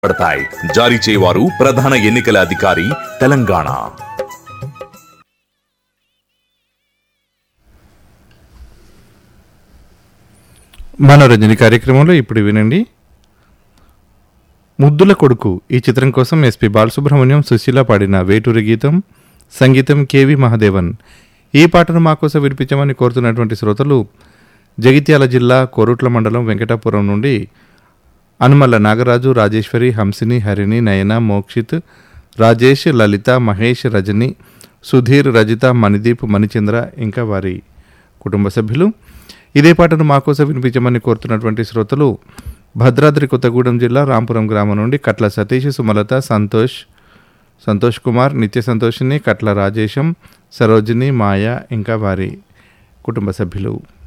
పడతాయి జారీ చేయవారు ప్రధాన ఎన్నికల అధికారి తెలంగాణ మనోరంజని కార్యక్రమంలో ఇప్పుడు వినండి ముద్దుల కొడుకు ఈ చిత్రం కోసం ఎస్పి బాలసుబ్రహ్మణ్యం సుశీల పాడిన వేటూరి గీతం సంగీతం కేవి మహాదేవన్ ఈ పాటను మా కోసం వినిపించమని కోరుతున్నటువంటి శ్రోతలు జగిత్యాల జిల్లా కోరుట్ల మండలం వెంకటాపురం నుండి అనుమల్ల నాగరాజు రాజేశ్వరి హంసిని హరిణి నయన మోక్షిత్ రాజేష్ లలిత మహేష్ రజని సుధీర్ రజిత మణిదీప్ మణిచంద్ర ఇంకా వారి కుటుంబ సభ్యులు ఇదే పాటను మా కోసం వినిపించమని కోరుతున్నటువంటి శ్రోతలు భద్రాద్రి కొత్తగూడెం జిల్లా రాంపురం గ్రామం నుండి కట్ల సతీష్ సుమలత సంతోష్ సంతోష్ కుమార్ నిత్య సంతోషిని కట్ల రాజేశం సరోజిని మాయ ఇంకా వారి కుటుంబ సభ్యులు